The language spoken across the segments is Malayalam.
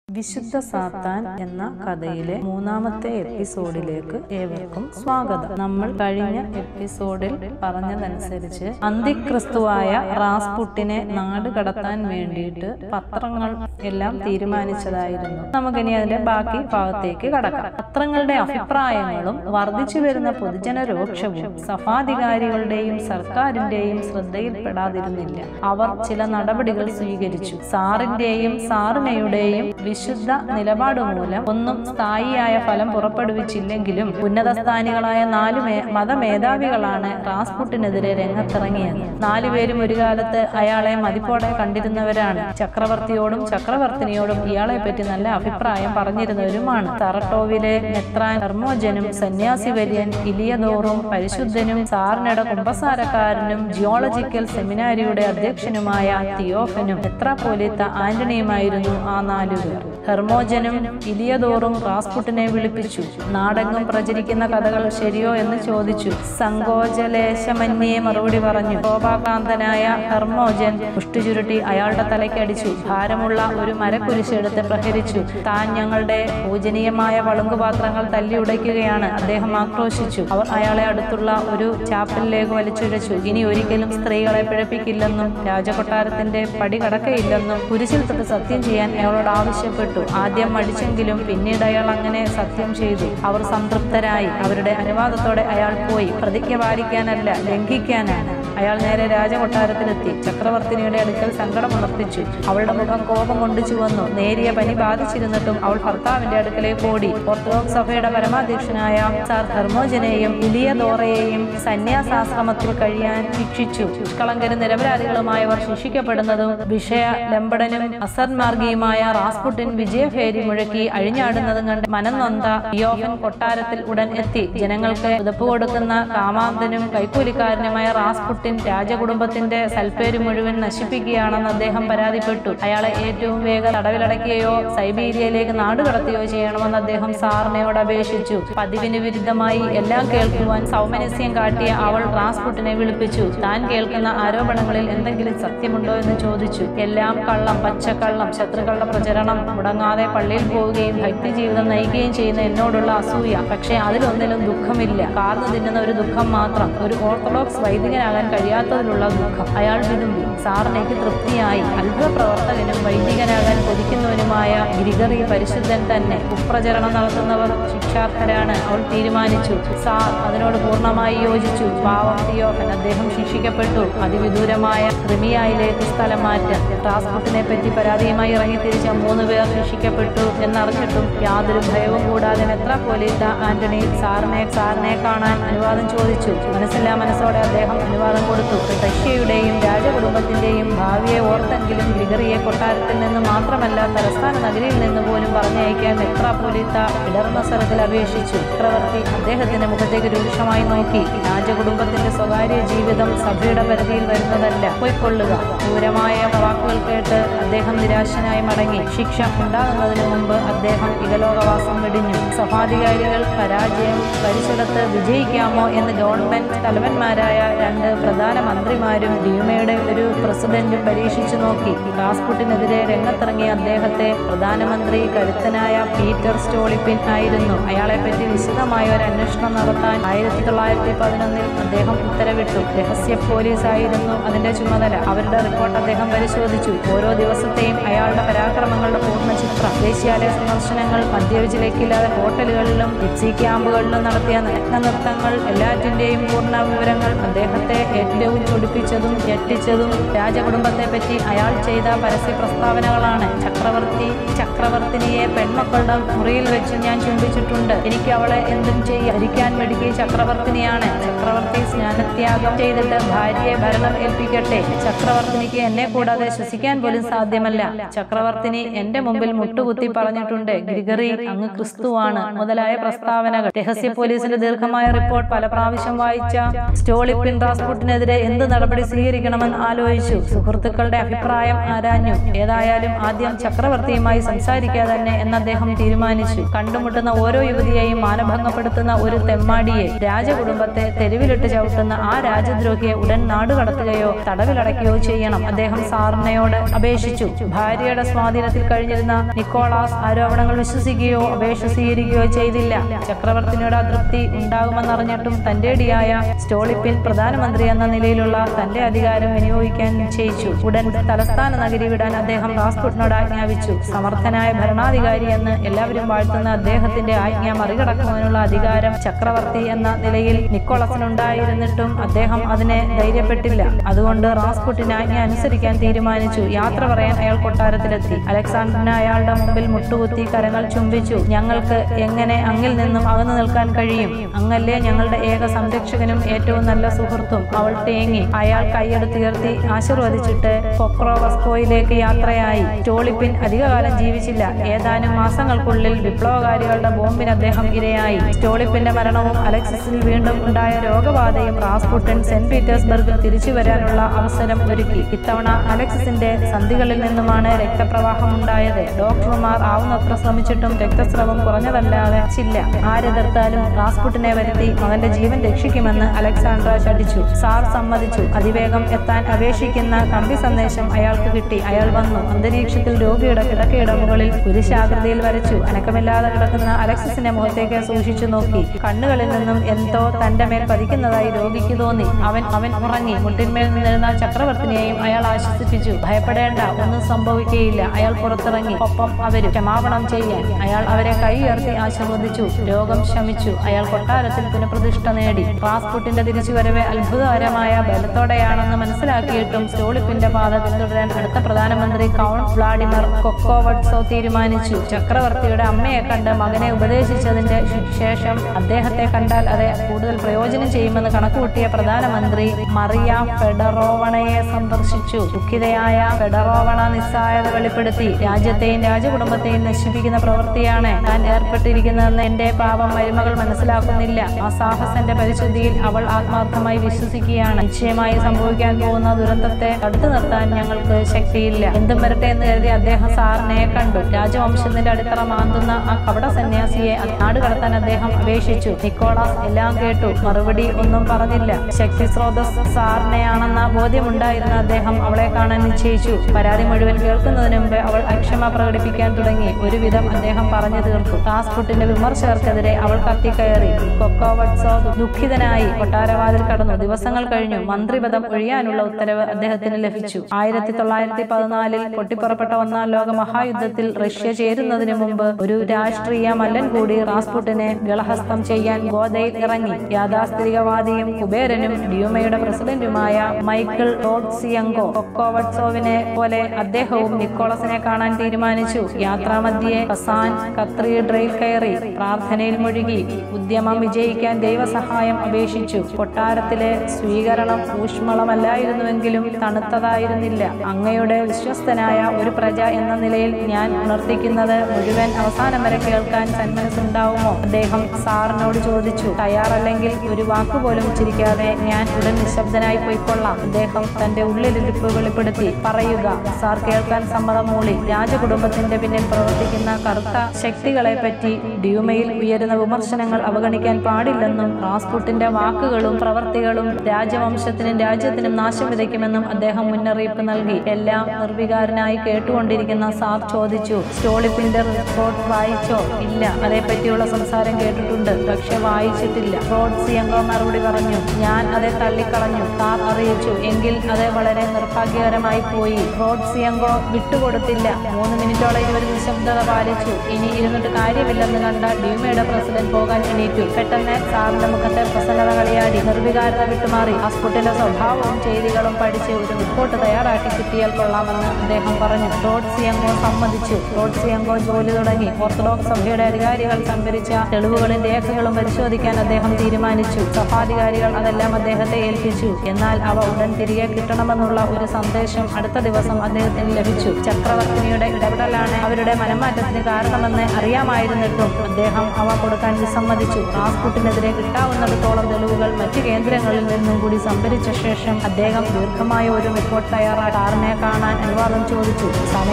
വിശുദ്ധ സാത്താൻ എന്ന കഥയിലെ മൂന്നാമത്തെ എപ്പിസോഡിലേക്ക് ഏവർക്കും സ്വാഗതം നമ്മൾ കഴിഞ്ഞ എപ്പിസോഡിൽ പറഞ്ഞതനുസരിച്ച് അന്തിക്രിസ്തുവായ റാസ്പുട്ടിനെ നാട് കടത്താൻ വേണ്ടിയിട്ട് പത്രങ്ങൾ എല്ലാം തീരുമാനിച്ചതായിരുന്നു നമുക്കിനി അതിന്റെ ബാക്കി ഭാഗത്തേക്ക് കടക്കാം പത്രങ്ങളുടെ അഭിപ്രായങ്ങളും വർദ്ധിച്ചു വരുന്ന പൊതുജന രോക്ഷവും സഭാധികാരികളുടെയും സർക്കാരിന്റെയും ശ്രദ്ധയിൽപ്പെടാതിരുന്നില്ല അവർ ചില നടപടികൾ സ്വീകരിച്ചു സാറിന്റെയും സാറിനയുടെയും വിശുദ്ധ നിലപാട് മൂലം ഒന്നും സ്ഥായിയായ ഫലം പുറപ്പെടുവിച്ചില്ലെങ്കിലും ഉന്നതസ്ഥാനികളായ നാലു മേ മതമേധാവികളാണ് റാസ്പുട്ടിനെതിരെ രംഗത്തിറങ്ങിയത് നാലുപേരും ഒരു കാലത്ത് അയാളെ മതിപ്പോടെ കണ്ടിരുന്നവരാണ് ചക്രവർത്തിയോടും ചക്രവർത്തിനിയോടും ഇയാളെ പറ്റി നല്ല അഭിപ്രായം പറഞ്ഞിരുന്നവരുമാണ് തറട്ടോവിലെ മെത്രാൻ ഹെർമോജനും സന്യാസി വര്യൻ ഇലിയദോറും പരിശുദ്ധനും സാറിനയുടെ കുമ്പസാരക്കാരനും ജിയോളജിക്കൽ സെമിനാരിയുടെ അധ്യക്ഷനുമായ തിയോഫനും മെത്രാപോലിത്ത ആന്റണിയുമായിരുന്നു ആ നാലുപേർ ഹെർമോജനും ഇലിയദോറും റാസ്പുട്ടിനെ വിളിപ്പിച്ചു നാടെങ്ങും പ്രചരിക്കുന്ന കഥകൾ ശരിയോ എന്ന് ചോദിച്ചു സങ്കോചലേശമന്യെ മറുപടി പറഞ്ഞു കോപാകാന്തനായ ഹെർമോജൻ മുഷ്ടി ചുരുട്ടി അയാളുടെ തലയ്ക്കടിച്ചു ഭാരമുള്ള ഒരു മരക്കുരിശെടുത്ത് പ്രഹരിച്ചു താൻ ഞങ്ങളുടെ പൂജനീയമായ പളുങ്കുപാത്രങ്ങൾ തല്ലി ഉടയ്ക്കുകയാണ് അദ്ദേഹം ആക്രോശിച്ചു അവർ അയാളെ അടുത്തുള്ള ഒരു ചാപ്പലിലേക്ക് വലിച്ചിഴച്ചു ഇനി ഒരിക്കലും സ്ത്രീകളെ പിഴപ്പിക്കില്ലെന്നും രാജകൊട്ടാരത്തിന്റെ പടി കടക്കയില്ലെന്നും കുരിശിൽ തൊട്ട് സത്യം ചെയ്യാൻ അയാളോട് ആവശ്യപ്പെട്ടു ആദ്യം മടിച്ചെങ്കിലും പിന്നീട് അയാൾ അങ്ങനെ സത്യം ചെയ്തു അവർ സംതൃപ്തരായി അവരുടെ അനുവാദത്തോടെ അയാൾ പോയി പ്രതിജ്ഞ പാലിക്കാനല്ല ലംഘിക്കാനാണ് അയാൾ നേരെ രാജകൊട്ടാരത്തിലെത്തി ചക്രവർത്തിനിയുടെ അടുക്കൽ സങ്കടമുണർത്തിച്ചു അവളുടെ മുഖം കോപം കൊണ്ട് ചുവന്നു നേരിയ പനി ബാധിച്ചിരുന്നിട്ടും അവൾ ഭർത്താവിന്റെ അടുക്കലേക്ക് ഓടി ഓർത്തഡോക്സ് സഭയുടെ പരമാധ്യക്ഷനായ സാർ ധർമ്മോജനെയും ഇലിയദോറയെയും സന്യാസാശ്രമത്തിൽ കഴിയാൻ ശിക്ഷിച്ചു നിഷ്കളങ്കരും നിരപരാധികളുമായവർ ശിക്ഷിക്കപ്പെടുന്നതും വിഷയ ലംബടനും അസർമാർഗിയുമായ റാസ്പുട്ടിൻ വിജയഭേരി മുഴക്കി അഴിഞ്ഞാടുന്നതും കണ്ട് മനം നൊന്ത യോഹൻ കൊട്ടാരത്തിൽ ഉടൻ എത്തി ജനങ്ങൾക്ക് ഉതപ്പ് കൊടുക്കുന്ന കാമാന്തനും കൈക്കൂലിക്കാരനുമായ റാസ്പുട്ടിൻ രാജകുടുംബത്തിന്റെ സൽപ്പേര് മുഴുവൻ നശിപ്പിക്കുകയാണെന്ന് അദ്ദേഹം പരാതിപ്പെട്ടു അയാളെ ഏറ്റവും വേഗം തടവിലടക്കുകയോ സൈബീരിയയിലേക്ക് നാട് കടത്തുകയോ ചെയ്യണമെന്ന് അദ്ദേഹം സാറിനയോട് അപേക്ഷിച്ചു പതിവിന് വിരുദ്ധമായി എല്ലാം കേൾക്കുവാൻ സൗമനസ്യം കാട്ടിയ അവൾ റാസ്പുട്ടിനെ വിളിപ്പിച്ചു താൻ കേൾക്കുന്ന ആരോപണങ്ങളിൽ എന്തെങ്കിലും സത്യമുണ്ടോ എന്ന് ചോദിച്ചു എല്ലാം കള്ളം പച്ചക്കള്ളം ശത്രുക്കളുടെ പ്രചരണം മുടങ്ങാതെ പള്ളിയിൽ പോവുകയും ഭക്തി ജീവിതം നയിക്കുകയും ചെയ്യുന്ന എന്നോടുള്ള അസൂയ പക്ഷേ അതിലൊന്നിലും ദുഃഖമില്ല കാർന്നു തിന്നുന്ന ഒരു ദുഃഖം മാത്രം ഒരു ഓർത്തഡോക്സ് വൈദികനാകാൻ കഴിയാത്തതിലുള്ള ദുഃഖം അയാൾ വിതുമ്പി സാറിനേക്ക് തൃപ്തിയായി അത്ഭുത പ്രവർത്തകനും വൈദികനാകാൻ കൊതിക്കുന്നവനുമായ ഗിരിഗറി പരിശുദ്ധൻ തന്നെ കുപ്രചരണം നടത്തുന്നവർ ശിക്ഷാർഹരാണ് അവൾ തീരുമാനിച്ചു സാർ അതിനോട് പൂർണ്ണമായി യോജിച്ചു പാവം തിയോഹൻ അദ്ദേഹം ശിക്ഷിക്കപ്പെട്ടു അതിവിദൂരമായ ക്രിമിയായിലേക്ക് സ്ഥലം മാറ്റം ട്രാൻസ്പോർട്ടിനെ പറ്റി പരാതിയുമായി ഇറങ്ങിത്തിരിച്ച മൂന്ന് പേർ ശിക്ഷിക്കപ്പെട്ടു എന്നറിഞ്ഞിട്ടും യാതൊരു ഭയവും കൂടാതെ മെത്രാപ്പോലീത്ത ആന്റണി സാറിനെ സാറിനെ കാണാൻ അനുവാദം ചോദിച്ചു മനസ്സില്ലാ മനസ്സോടെ അദ്ദേഹം അനുവാദം കൊടുത്തു റഷ്യയുടെയും രാജകുടുംബത്തിന്റെയും ഭാവിയെ ഓർത്തെങ്കിലും ഗ്രിഗറിയെ കൊട്ടാരത്തിൽ നിന്ന് മാത്രമല്ല തലസ്ഥാന നഗരിയിൽ നിന്ന് പോലും പറഞ്ഞയക്കാൻ മെത്രാപ്പൊലീത്ത ഇടർന്ന സ്ഥലത്തിൽ അപേക്ഷിച്ചു ചക്രവർത്തി അദ്ദേഹത്തിന്റെ മുഖത്തേക്ക് രൂക്ഷമായി നോക്കി രാജകുടുംബത്തിന്റെ സ്വകാര്യ ജീവിതം സഭയുടെ പരിധിയിൽ വരുന്നതല്ല പൊയ്ക്കൊള്ളുക ക്രൂരമായ വാക്കുകൾ കേട്ട് അദ്ദേഹം നിരാശനായി മടങ്ങി ശിക്ഷ ഉണ്ടാകുന്നതിന് മുമ്പ് അദ്ദേഹം ഇഹലോകവാസം വെടിഞ്ഞു സഭാധികാരികൾ പരാജയം ഭരിച്ചിടത്ത് വിജയിക്കാമോ എന്ന് ഗവൺമെന്റ് തലവന്മാരായ രണ്ട് പ്രധാന മന്ത്രിമാരും ഡ്യൂമയുടെ ഒരു പ്രസിഡന്റും പരീക്ഷിച്ചു നോക്കി റാസ്പുട്ടിനെതിരെ രംഗത്തിറങ്ങിയ അദ്ദേഹത്തെ പ്രധാനമന്ത്രി കരുത്തനായ പീറ്റർ സ്റ്റോളിപ്പിൻ ആയിരുന്നു അയാളെ പറ്റി വിശദമായ ഒരു അന്വേഷണം നടത്താൻ ആയിരത്തി തൊള്ളായിരത്തി പതിനൊന്നിൽ അദ്ദേഹം ഉത്തരവിട്ടു രഹസ്യ പോലീസ് ആയിരുന്നു അതിന്റെ ചുമതല അവരുടെ റിപ്പോർട്ട് അദ്ദേഹം പരിശോധിച്ചു ഓരോ ദിവസത്തെയും അയാളുടെ പരാക്രമങ്ങളുടെ പൂർണ്ണ ചിത്രം ദേശീയാലയ സന്ദർശനങ്ങൾ മദ്യവിജിലേക്കില്ലാതെ ഹോട്ടലുകളിലും ജിപ്സി ക്യാമ്പുകളിലും നടത്തിയ നഗ്ന നൃത്തങ്ങൾ എല്ലാറ്റിന്റെയും പൂർണ്ണ വിവരങ്ങൾ അദ്ദേഹത്തെ ഏറ്റവും ചൊടിപ്പിച്ചതും ഞെട്ടിച്ചതും രാജകുടുംബത്തെ പറ്റി അയാൾ ചെയ്ത പരസ്യ പ്രസ്താവനകളാണ് ചക്രവർത്തി ചക്രവർത്തിനിയെ പെൺമക്കളുടെ മുറിയിൽ വെച്ച് ഞാൻ ചുംബിച്ചിട്ടുണ്ട് എനിക്ക് അവളെ എന്തും ചെയ്യാൻ ഭരിക്കാൻ മെടുക്കിയ ചക്രവർത്തിനിയാണ് ചക്രവർത്തി സ്നാനത്യാഗം ചെയ്തിട്ട് ഭാര്യയെ ഭരണം ഏൽപ്പിക്കട്ടെ ചക്രവർത്തിനിക്ക് എന്നെ കൂടാതെ ശ്വസിക്കാൻ പോലും സാധ്യമല്ല ചക്രവർത്തിനി എന്റെ മുമ്പിൽ മുട്ടുകുത്തി പറഞ്ഞിട്ടുണ്ട് ഗ്രിഗറി അങ്ങ് ക്രിസ്തുവാണ് മുതലായ പ്രസ്താവനകൾ രഹസ്യ പോലീസിന്റെ ദീർഘമായ റിപ്പോർട്ട് പല പ്രാവശ്യം വായിച്ച സ്റ്റോളിപ്പിൻ റാസ്പുട്ടിനെതിരെ എന്ത് നടപടി സ്വീകരിക്കണമെന്ന് ആലോചിച്ചു സുഹൃത്തുക്കളുടെ അഭിപ്രായം ആരാഞ്ഞു ഏതായാലും ആദ്യം ചക്രവർത്തിയുമായി സംസാരിക്കാതെ തന്നെ എന്ന് അദ്ദേഹം തീരുമാനിച്ചു കണ്ടുമുട്ടുന്ന ഓരോ യുവതിയെയും മാനഭംഗപ്പെടുത്തുന്ന ഒരു തെമ്മാടിയെ രാജകുടുംബത്തെ തെരുവിലിട്ട് ചവിട്ടുന്ന ആ രാജദ്രോഹിയെ ഉടൻ നാടുകടത്തുകയോ തടവിലടയ്ക്കുകയോ ചെയ്യണം അദ്ദേഹം സാറിനയോട് അപേക്ഷിച്ചു ഭാര്യയുടെ സ്വാധീനത്തിൽ കഴിഞ്ഞിരുന്ന നിക്കോളാസ് ആരോപണങ്ങൾ വിശ്വസിക്കുകയോ അപേക്ഷ സ്വീകരിക്കുകയോ ചെയ്തില്ല ചക്രവർത്തിനിയുടെ അതൃപ്തി ഉണ്ടാകുമെന്നറിഞ്ഞിട്ടും തന്റെ ഡിയായ സ്റ്റോളിപ്പിൻ പ്രധാനമന്ത്രി എന്ന നിലയിലുള്ള തന്റെ അധികാരം വിനിയോഗിക്കാൻ നിശ്ചയിച്ചു ഉടൻ തലസ്ഥാന നഗരി വിടാൻ അദ്ദേഹം റാസ്പുട്ടിനോട് ആജ്ഞാപിച്ചു സമർത്ഥനായ ഭരണാധികാരി എന്ന് എല്ലാവരും വാഴ്ത്തുന്ന അദ്ദേഹത്തിന്റെ ആജ്ഞ മറികടക്കുന്നതിനുള്ള അധികാരം ചക്രവർത്തി എന്ന നിലയിൽ നിക്കോളസിനുണ്ടായിരുന്നിട്ടും അദ്ദേഹം അതിനെ ധൈര്യപ്പെട്ടില്ല അതുകൊണ്ട് റാസ്പുട്ടിന് ആജ്ഞ അനുസരിക്കാൻ തീരുമാനിച്ചു യാത്ര പറയാൻ അയാൾ കൊട്ടാരത്തിലെത്തി അലക്സാണ്ടറിന് അയാളുടെ മുമ്പിൽ മുട്ടുകുത്തി കരങ്ങൾ ചുംബിച്ചു ഞങ്ങൾക്ക് എങ്ങനെ അങ്ങിൽ നിന്നും അകന്നു നിൽക്കാൻ കഴിയും അങ്ങല്ലേ ഞങ്ങളുടെ ഏക സംരക്ഷകനും ഏറ്റവും നല്ല സുഹൃത്തും അവൾ തേങ്ങി അയാൾ കൈയെടുത്തുയർത്തി ആശീർവദിച്ചിട്ട് പൊക്രോവസ്കോയിലേക്ക് യാത്രയായി സ്റ്റോളിപ്പിൻ അധികകാലം ജീവിച്ചില്ല ഏതാനും മാസങ്ങൾക്കുള്ളിൽ വിപ്ലവകാരികളുടെ ബോംബിന് അദ്ദേഹം ഇരയായി സ്റ്റോളിപ്പിന്റെ മരണവും അലക്സിസിൽ വീണ്ടും ഉണ്ടായ രോഗബാധയും റാസ്പുട്ടൻ സെന്റ് പീറ്റേഴ്സ്ബർഗിൽ തിരിച്ചു വരാനുള്ള അവസരം ഒരുക്കി ഇത്തവണ അലക്സിസിന്റെ സന്ധികളിൽ നിന്നുമാണ് രക്തപ്രവാഹം ഉണ്ടായത് ഡോക്ടർമാർ ആവുന്നത്ര ശ്രമിച്ചിട്ടും രക്തസ്രവം കുറഞ്ഞതല്ലാതെ ചില്ല ആരെതിർത്താലും റാസ്പുട്ടിനെ വരുത്തി മകന്റെ ജീവൻ രക്ഷിക്കുമെന്ന് അലക്സാണ്ട്ര ശഠിച്ചു സാർ സമ്മതിച്ചു അതിവേഗം എത്താൻ അപേക്ഷിക്കുന്ന കമ്പി സന്ദേശം അയാൾക്ക് കിട്ടി അയാൾ വന്നു അന്തരീക്ഷത്തിൽ രോഗിയുടെ കിടക്കയുടെ മുകളിൽ കുരിശാകൃതിയിൽ വരച്ചു അനക്കമില്ലാതെ കിടക്കുന്ന അലക്സിസിന്റെ മുഖത്തേക്ക് സൂക്ഷിച്ചു നോക്കി കണ്ണുകളിൽ നിന്നും എന്തോ തന്റെ മേൽ പതിക്കുന്നതായി രോഗിക്ക് തോന്നി അവൻ അവൻ ഉറങ്ങി മുട്ടിന്മേൽ നിന്നിരുന്ന ചക്രവർത്തിനെയും അയാൾ ആശ്വസിപ്പിച്ചു ഭയപ്പെടേണ്ട ഒന്നും സംഭവിക്കുകയില്ല അയാൾ പുറത്തിറങ്ങി ഒപ്പം അവരും ക്ഷമാപണം ചെയ്യാൻ അയാൾ അവരെ കൈ ഉയർത്തി ആശീർവദിച്ചു രോഗം ശമിച്ചു അയാൾ കൊട്ടാരത്തിൽ പുനഃപ്രതിഷ്ഠ നേടി റാസ്പുട്ടിന്റെ തിരിച്ചുവരവ് അത്ഭുതകരമായ ബലത്തോടെയാണെന്ന് മനസ്സിലാക്കിയിട്ടും സ്റ്റോളിപ്പിന്റെ പാത പിന്തുടരാൻ അടുത്ത പ്രധാനമന്ത്രി കൗണ്ട് വ്ളാഡിമർ കൊക്കോവട്സോ തീരുമാനിച്ചു ചക്രവർത്തിയുടെ അമ്മയെ കണ്ട് മകനെ ഉപദേശിച്ചതിന്റെ ശേഷം അദ്ദേഹത്തെ കണ്ടാൽ അത് കൂടുതൽ പ്രയോജനം ചെയ്യുമെന്ന് കണക്കുകൂട്ടിയ പ്രധാനമന്ത്രി മറിയ ഫെഡറോവണയെ സന്ദർശിച്ചു ദുഃഖിതയായ ഫെഡറോവണ നിസ്സായത വെളിപ്പെടുത്തി രാജ്യത്തെയും രാജകുടുംബത്തെയും നശിപ്പിക്കുന്ന പ്രവൃത്തിയാണ് താൻ ഏർപ്പെട്ടിരിക്കുന്നതെന്ന് എന്റെ പാപം മരുമകൾ മനസ്സിലാക്കുന്നില്ല ആ സാഹസന്റെ പരിശുദ്ധിയിൽ അവൾ ആത്മാർത്ഥമായി വിശ്വസിക്കുകയാണ് നിശ്ചയമായി സംഭവിക്കാൻ പോകുന്ന ദുരന്തത്തെ തടുത്തു നിർത്താൻ ഞങ്ങൾക്ക് ശക്തിയില്ല എന്തും വരട്ടെ എന്ന് കരുതി അദ്ദേഹം സാറിനെ കണ്ടു രാജവംശത്തിന്റെ അടിത്തറ മാന്തുന്ന ആ കപട സന്യാസിയെ നാട് കടത്താൻ അദ്ദേഹം അപേക്ഷിച്ചു നിക്കോളാസ് എല്ലാം കേട്ടു മറുപടി ഒന്നും പറഞ്ഞില്ല ശക്തി സ്രോതസ് സാറിനെയാണെന്ന ബോധ്യമുണ്ടായിരുന്ന അദ്ദേഹം അവളെ കാണാൻ നിശ്ചയിച്ചു പരാതി മുഴുവൻ കേൾക്കുന്നതിന് മുമ്പ് അവൾ അക്ഷമ പ്രകടിപ്പിക്കാൻ തുടങ്ങി ഒരുവിധം അദ്ദേഹം പറഞ്ഞു തീർത്തു റാസ്പുട്ടിന്റെ വിമർശകർക്കെതിരെ അവൾ കത്തിക്കയറി കൊക്കോവട്സോ ദുഃഖിതനായി കൊട്ടാരവാതിൽ കടന്നു ദിവസങ്ങൾ കഴിഞ്ഞു മന്ത്രിപദം ഒഴിയാനുള്ള ഉത്തരവ് അദ്ദേഹത്തിന് ലഭിച്ചു ആയിരത്തി തൊള്ളായിരത്തി പതിനാലിൽ പൊട്ടിപ്പുറപ്പെട്ട ഒന്നാം ലോക മഹായുദ്ധത്തിൽ റഷ്യ ചേരുന്നതിന് മുമ്പ് ഒരു രാഷ്ട്രീയ മല്ലൻ കൂടി റാസ്പുട്ടിനെ ഗളഹസ്തം ചെയ്യാൻ ഗോദയിൽ ഇറങ്ങി യാഥാസ്ഥിതികവാദിയും കുബേരനും ഡ്യൂമയുടെ പ്രസിഡന്റുമായ മൈക്കിൾ റോഡ്സിയങ്കോ കൊക്കോവട്സോവിനെ പോലെ അദ്ദേഹവും നിക്കോളസിനെ കാണാൻ തീരുമാനിച്ചു യാത്രാമധ്യേ കസാൻ കത്രീഡ്രയിൽ കയറി പ്രാർത്ഥനയിൽ മുഴുകി ഉദ്യമം വിജയിക്കാൻ ദൈവസഹായം അപേക്ഷിച്ചു കൊട്ടാരത്തിലെ സ്വീകരണം ഊഷ്മളമല്ലായിരുന്നുവെങ്കിലും തണുത്തതായിരുന്നില്ല അങ്ങയുടെ വിശ്വസ്തനായ ഒരു പ്രജ എന്ന നിലയിൽ ഞാൻ ഉണർത്തിക്കുന്നത് മുഴുവൻ അവസാനം വരെ കേൾക്കാൻ സന്മനസ്സുണ്ടാവുമോ അദ്ദേഹം സാറിനോട് ചോദിച്ചു തയ്യാറല്ലെങ്കിൽ ഒരു വാക്കുപോലും ഉച്ചരിക്കാതെ ഞാൻ ഉടൻ നിശബ്ദനായി പോയിക്കൊള്ളാം അദ്ദേഹം തന്റെ ഉള്ളിലിരിപ്പ് വെളിപ്പെടുത്തി പറയുക സാർ കേൾക്കാൻ സമ്മതം മൂളി രാജകുടുംബത്തിന്റെ പിന്നിൽ പ്രവർത്തിക്കുന്ന കറുത്ത ശക്തികളെ പറ്റി ഡ്യൂമയിൽ ഉയരുന്ന വിമർശനങ്ങൾ അവഗണിക്കാൻ പാടില്ലെന്നും റാസ്പുട്ടിന്റെ വാക്കുകളും പ്രവർത്തികളും രാജവംശത്തിനും രാജ്യത്തിനും നാശം വിതയ്ക്കുമെന്നും അദ്ദേഹം മുന്നറിയിപ്പ് നൽകി എല്ലാം നിർവികാരനായി കേട്ടുകൊണ്ടിരിക്കുന്ന സാർ ചോദിച്ചു സ്റ്റോളിപ്പിന്റെ റിപ്പോർട്ട് വായിച്ചോ ഇല്ല അതേപ്പറ്റിയുള്ള സംസാരം കേട്ടിട്ടുണ്ട് പക്ഷെ വായിച്ചിട്ടില്ല റോഡ് സിയങ്കോ മറുപടി പറഞ്ഞു ഞാൻ അതെ തള്ളിക്കളഞ്ഞു സാർ അറിയിച്ചു എങ്കിൽ അത് വളരെ നിർഭാഗ്യകരമായി പോയി റോഡ് സിയങ്കോ വിട്ടുകൊടുത്തില്ല മൂന്ന് മിനിറ്റോളം ഇവർ നിശബ്ദത പാലിച്ചു ഇനി ഇരുന്നിട്ട് കാര്യമില്ലെന്ന് കണ്ട ഡ്യൂമയുടെ പ്രസിഡന്റ് പോകാൻ എണീറ്റു പെട്ടെന്ന് സാറിന്റെ മുഖത്തെ പ്രസന്നത കളിയാടി നിർവികാരത വിട്ടുമാറി ഹസ്പുട്ടിന്റെ സ്വഭാവവും ചെയ്തികളും പഠിച്ച് ഒരു റിപ്പോർട്ട് തയ്യാറാക്കി കിട്ടിയാൽ കൊള്ളാമെന്ന് അദ്ദേഹം പറഞ്ഞു റോഡ് സിയങ്കോ സമ്മതിച്ചു റോഡ് സിയങ്കോ ജോലി തുടങ്ങി ഓർത്തഡോക്സ് സഭയുടെ അധികാരികൾ സംഭരിച്ച തെളിവുകളും രേഖകളും പരിശോധിക്കാൻ അദ്ദേഹം തീരുമാനിച്ചു സഭാധികാരികൾ അതെല്ലാം അദ്ദേഹത്തെ ഏൽപ്പിച്ചു എന്നാൽ അവ ഉടൻ തിരികെ കിട്ടണമെന്നുള്ള ഒരു സന്ദേശം അടുത്ത ദിവസം അദ്ദേഹത്തിന് ലഭിച്ചു ചക്രവർത്തിനിയുടെ ഇടപെടലാണ് അവരുടെ മനംമാറ്റത്തിന് കാരണമെന്ന് അറിയാമായിരുന്നിട്ടും അദ്ദേഹം അവ കൊടുക്കാൻ വിസമ്മതിച്ചു റാസ്പുട്ടിനെതിരെ കിട്ടാവുന്നിടത്തോളം തെളിവുകൾ മറ്റു കേന്ദ്രങ്ങളിൽ നിന്നും കൂടി സംഭരിച്ച ശേഷം അദ്ദേഹം ദീർഘമായ ഒരു റിപ്പോർട്ട് തയ്യാറാക്കി സാറിനെ കാണാൻ അനുവാദം ചോദിച്ചു സമയമില്ലെന്ന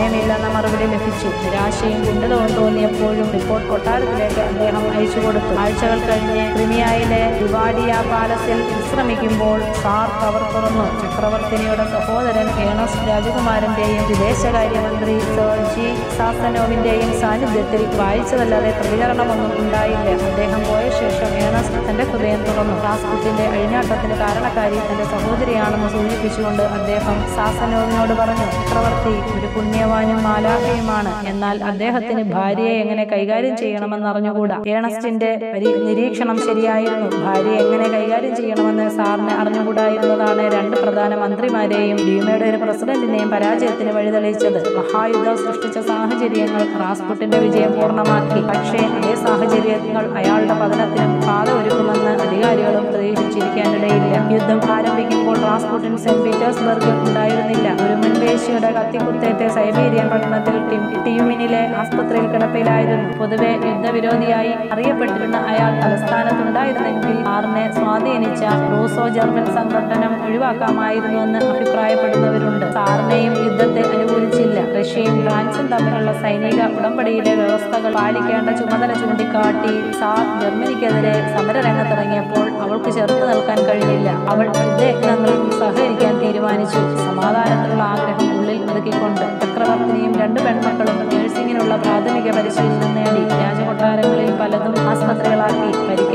എന്ന മറുപടി ലഭിച്ചു നിരാശയും കുണ്ടലവും തോന്നിയപ്പോഴും റിപ്പോർട്ട് കൊട്ടാരത്തിലേക്ക് അദ്ദേഹം അയച്ചു കൊടുത്തു ആഴ്ചകൾ കഴിഞ്ഞ് ക്രിമിയയിലെ വിവാഡിയ പാലസിൽ വിശ്രമിക്കുമ്പോൾ സാർ കവർ തുറന്നു ചക്രവർത്തിനിയുടെ സഹോദരൻ ഏണസ് രാജകുമാരന്റെയും വിദേശകാര്യമന്ത്രി സർജി സാസനോവിന്റെയും സാന്നിധ്യത്തിൽ വായിച്ചതല്ലാതെ പ്രതികരണമൊന്നും ഉണ്ടായില്ല അദ്ദേഹം പോയ ശേഷം ഏണസ് തന്റെ ഹൃദയം തുറന്നു റാസ്പുട്ടിന്റെ അഴിഞ്ഞാട്ടത്തിന് കാരണക്കാരി തന്റെ സഹോദരിയാണെന്ന് സൂചിപ്പിച്ചുകൊണ്ട് അദ്ദേഹം സാസനോവിനോട് പറഞ്ഞു ചക്രവർത്തി ഒരു പുണ്യവാനും മാലാഖയുമാണ് എന്നാൽ അദ്ദേഹത്തിന് ഭാര്യയെ എങ്ങനെ കൈകാര്യം ചെയ്യണമെന്ന് അറിഞ്ഞുകൂടാ ഏണസ്റ്റിന്റെ പരി- നിരീക്ഷണം ശരിയായിരുന്നു ഭാര്യയെ എങ്ങനെ കൈകാര്യം ചെയ്യണമെന്ന് സാറിന് അറിഞ്ഞുകൂടായിരുന്നതാണ് രണ്ട് പ്രധാന മന്ത്രിമാരെയും ഡ്യൂമയുടെ ഒരു പ്രസിഡന്റിനെയും പരാജയത്തിന് വഴിതെളിയിച്ചത് മഹായുദ്ധം സൃഷ്ടിച്ച സാഹചര്യങ്ങൾ റാസ്പുട്ടിന്റെ വിജയം പൂർണ്ണമാക്കി പക്ഷേ അതേ സാഹചര്യങ്ങൾ അയാളുടെ പതനത്തിനും പാത ഒരുക്കുമെന്ന് അധികാരികളും പ്രതീക്ഷിച്ചിരിക്കാനിടയില്ല യുദ്ധം ആരംഭിക്കുമ്പോൾ റാസ്പുട്ടിൻ സെന്റ് പീറ്റേഴ്സ്ബർഗിൽ ഉണ്ടായിരുന്നില്ല ഒരു മുൻപേശിയുടെ കത്തിക്കുത്തേറ്റ സൈബീരിയൻ പട്ടണത്തിൽ ടിം- ടിയുമിനിലെ ആസ്പത്രിയിൽ കിടപ്പിലായിരുന്നു പൊതുവെ യുദ്ധവിരോധിയായി അറിയപ്പെട്ടിരുന്ന അയാൾ തലസ്ഥാനത്തുണ്ടായിരുന്നെങ്കിൽ ആറിനെ സ്വാധീനിച്ച റൂസോ ജർമ്മൻ സംഘടനം ഒഴിവാക്കാമായിരുന്നുവെന്ന് അഭിപ്രായപ്പെടുന്നവരുണ്ട് സാറിനെയും യുദ്ധത്തെ അനുകൂലിച്ചില്ല റഷ്യയും ഫ്രാൻസും തമ്മിലുള്ള സൈനിക ഉടമ്പടിയിലെ വ്യവസ്ഥകൾ പാലിക്കേണ്ട ചുമതല ചൂണ്ടിക്കാട്ടി സാർ ജർമ്മനിക്കെതിരെ സമരരംഗത്തിറങ്ങിയപ്പോൾ അവൾക്ക് ചെറുത്തു നിൽക്കാൻ കഴിഞ്ഞില്ല അവൾ യുദ്ധയജ്ഞങ്ങളിൽ സഹകരിക്കാൻ തീരുമാനിച്ചു സമാധാനത്തിനുള്ള ആഗ്രഹം ഉള്ളിൽ ഒതുക്കിക്കൊണ്ട് ചക്രവർത്തിനിയും രണ്ട് പെൺമക്കളും നഴ്സിംഗിനുള്ള പ്രാഥമിക പരിശീലനം നേടി രാജകൊട്ടാരങ്ങളിൽ പലതും ആസ്പത്രികളാക്കി